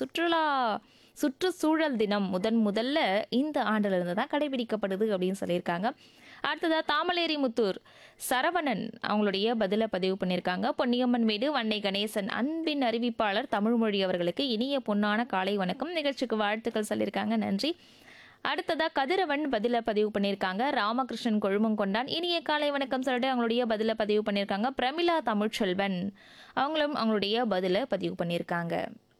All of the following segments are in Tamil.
சுற்றுலா சுற்றுச்சூழல் தினம் முதன் முதல்ல இந்த ஆண்டிலிருந்து தான் கடைபிடிக்கப்படுது அப்படின்னு சொல்லியிருக்காங்க அடுத்ததாக தாமலேரி முத்தூர் சரவணன் அவங்களுடைய பதிலை பதிவு பண்ணியிருக்காங்க பொன்னியம்மன் வீடு வன்னை கணேசன் அன்பின் அறிவிப்பாளர் தமிழ்மொழி அவர்களுக்கு இனிய பொன்னான காலை வணக்கம் நிகழ்ச்சிக்கு வாழ்த்துக்கள் சொல்லியிருக்காங்க நன்றி அடுத்ததா கதிரவன் பதில பதிவு பண்ணியிருக்காங்க ராமகிருஷ்ணன் கொழுமங்கொண்டான் இனிய காலை வணக்கம் சொல்லிட்டு அவங்களுடைய பதில பதிவு பண்ணியிருக்காங்க பிரமிளா தமிழ்ச்செல்வன் அவங்களும் அவங்களுடைய பதில பதிவு பண்ணியிருக்காங்க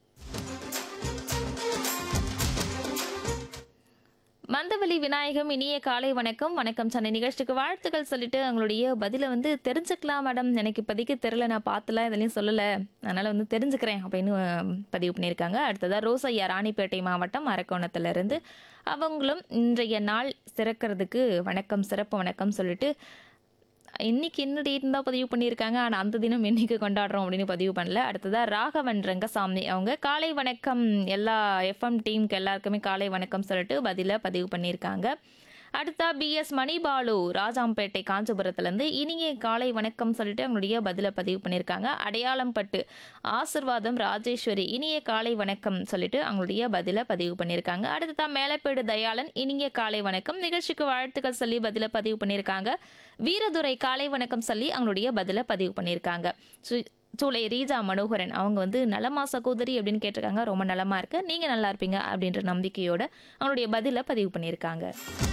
மந்தவெளி விநாயகம் இனிய காலை வணக்கம் வணக்கம் சென்னை நிகழ்ச்சிக்கு வாழ்த்துக்கள் சொல்லிட்டு அவங்களுடைய பதிலை வந்து தெரிஞ்சுக்கலாம் மேடம் எனக்கு இப்போதைக்கு தெரில நான் பார்த்தல இதுலையும் சொல்லலை அதனால் வந்து தெரிஞ்சுக்கிறேன் அப்படின்னு அஹ், பதிவு பண்ணியிருக்காங்க அடுத்ததாக ரோசையா ராணிப்பேட்டை மாவட்டம் அரக்கோணத்துலேருந்து அவங்களும் இன்றைய நாள் சிறக்கிறதுக்கு வணக்கம் சிறப்பு வணக்கம் சொல்லிட்டு இன்னைக்கு என்ன டேட் தான் பதிவு பண்ணியிருக்காங்க ஆனால் அந்த தினம் என்னைக்கு கொண்டாடுறோம் அப்படின்னு பதிவு பண்ணல அடுத்ததாக ராகவன் ரங்கசாமி அவங்க காலை வணக்கம் எல்லா எஃப்எம் டீமுக்கு எல்லாருக்குமே காலை வணக்கம் சொல்லிட்டு பதில பதிவு பண்ணியிருக்காங்க அடுத்தா பிஎஸ் மணிபாலு ராஜாம்பேட்டை காஞ்சிபுரத்துலேருந்து இனிய காலை வணக்கம் சொல்லிட்டு அவங்களுடைய பதில பதிவு பண்ணியிருக்காங்க அடையாளம் பட்டு ஆசிர்வாதம் ராஜேஸ்வரி இனிய காலை வணக்கம் சொல்லிட்டு அவங்களுடைய பதில பதிவு பண்ணியிருக்காங்க அடுத்ததா மேலப்பேடு தயாளன் இனிய காலை வணக்கம் நிகழ்ச்சிக்கு வாழ்த்துக்கள் சொல்லி பதில பதிவு பண்ணியிருக்காங்க வீரதுரை காலை வணக்கம் சொல்லி அவங்களுடைய பதில பதிவு பண்ணியிருக்காங்க சு- சூளை ரீஜா மனோகரன் அவங்க வந்து நலமா சகோதரி அப்படின்னு கேட்டிருக்காங்க ரொம்ப நலமா இருக்கு நீங்க நல்லா இருப்பீங்க அப்படின்ற நம்பிக்கையோட அவங்களுடைய பதில பதிவு பண்ணியிருக்காங்க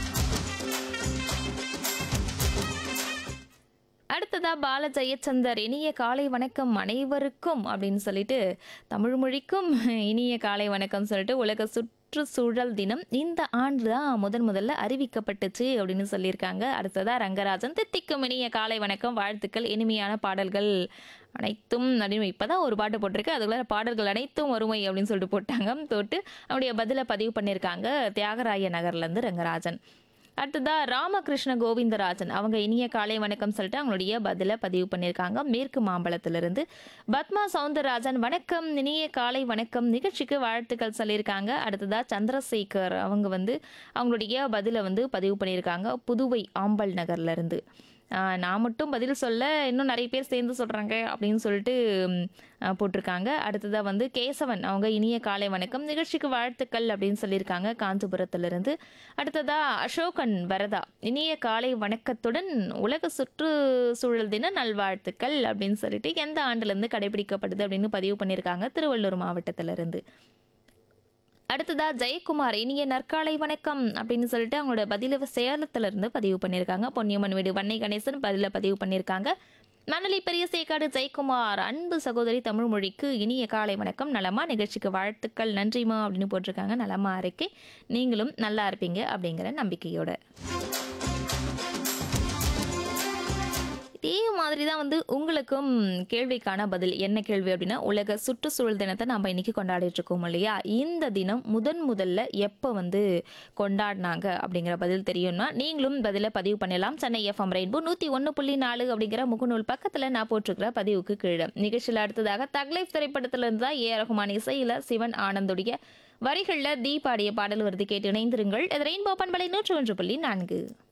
அடுத்ததா பால ஜெயச்சந்தர் இனிய காலை வணக்கம் அனைவருக்கும் அப்படின்னு சொல்லிட்டு தமிழ் மொழிக்கும் இனிய காலை வணக்கம் சொல்லிட்டு உலக சுற்றுச்சூழல் தினம் இந்த ஆண்டு தான் முதன் முதல்ல அறிவிக்கப்பட்டுச்சு அப்படின்னு சொல்லியிருக்காங்க அடுத்ததா ரங்கராஜன் தித்திக்கும் இனிய காலை வணக்கம் வாழ்த்துக்கள் இனிமையான பாடல்கள் அனைத்தும் அப்படின்னு இப்பதான் ஒரு பாட்டு போட்டிருக்கு அதுக்குள்ள பாடல்கள் அனைத்தும் வறுமை அப்படின்னு சொல்லிட்டு போட்டாங்க தொட்டு அவருடைய பதிலை பதிவு பண்ணியிருக்காங்க தியாகராய நகர்ல இருந்து ரங்கராஜன் அடுத்ததா ராமகிருஷ்ண கோவிந்தராஜன் அவங்க இனிய காலை வணக்கம் சொல்லிட்டு அவங்களுடைய பதில பதிவு பண்ணியிருக்காங்க மேற்கு மாம்பலத்திலிருந்து பத்மா சவுந்தரராஜன் வணக்கம் இனிய காலை வணக்கம் நிகழ்ச்சிக்கு வாழ்த்துக்கள் சொல்லியிருக்காங்க அடுத்ததா சந்திரசேகர் அவங்க வந்து அவங்களுடைய பதில வந்து பதிவு பண்ணியிருக்காங்க புதுவை ஆம்பல் நகர்ல இருந்து ஆஹ் நான் மட்டும் பதில் சொல்ல இன்னும் நிறைய பேர் சேர்ந்து சொல்கிறாங்க அப்படின்னு சொல்லிட்டு ம், ஆஹ் போட்டிருக்காங்க அடுத்ததாக வந்து கேசவன் அவங்க இனிய காலை வணக்கம் நிகழ்ச்சிக்கு வாழ்த்துக்கள் அப்படின்னு சொல்லியிருக்காங்க காஞ்சிபுரத்திலிருந்து அடுத்ததா அசோகன் வரதா இனிய காலை வணக்கத்துடன் உலக சுற்றுச்சூழல் தின நல்வாழ்த்துக்கள் அப்படின்னு சொல்லிட்டு எந்த ஆண்டுலேருந்து கடைபிடிக்கப்படுது அப்படின்னு பதிவு பண்ணியிருக்காங்க திருவள்ளூர் மாவட்டத்திலிருந்து அடுத்ததா ஜெயக்குமார் இனிய நற்காலை வணக்கம் அப்படின்னு சொல்லிட்டு அவங்களோட பதில சேலத்துல இருந்து பதிவு பண்ணியிருக்காங்க பொன்னியம்மன் வீடு வன்னை கணேசன் பதில பதிவு பண்ணியிருக்காங்க மணலி பெரிய சேக்காடு ஜெயக்குமார் அன்பு சகோதரி தமிழ் மொழிக்கு இனிய காலை வணக்கம் நலமா நிகழ்ச்சிக்கு வாழ்த்துக்கள் நன்றிமா அப்படின்னு போட்டிருக்காங்க நலமா இருக்கே நீங்களும் நல்லா இருப்பீங்க அப்படிங்கிற நம்பிக்கையோட இதே மாதிரி தான் வந்து உங்களுக்கும் கேள்விக்கான பதில் என்ன கேள்வி அப்படின்னா உலக சுற்றுச்சூழல் தினத்தை நம்ம இன்னைக்கு கொண்டாடிட்டு இருக்கோம் இல்லையா இந்த தினம் முதன் முதல்ல எப்போ வந்து கொண்டாடினாங்க அப்படிங்கிற பதில் தெரியும்னா நீங்களும் பதிலை பதிவு பண்ணலாம் சென்னை எஃப்எம் ரெயின்போ நூற்றி ஒன்று புள்ளி நாலு அப்படிங்கிற முகநூல் பக்கத்தில் நான் போட்டிருக்கிற பதிவுக்கு கீழே நிகழ்ச்சியில் அடுத்ததாக தக்லைஃப் திரைப்படத்திலிருந்து தான் ஏ ரகுமான் இசையில் சிவன் ஆனந்துடைய வரிகளில் தீ பாடிய பாடல் வருது கேட்டு இணைந்திருங்கள் இது ரெயின்போ பண்பலை நூற்று ஒன்று புள்ளி நான்கு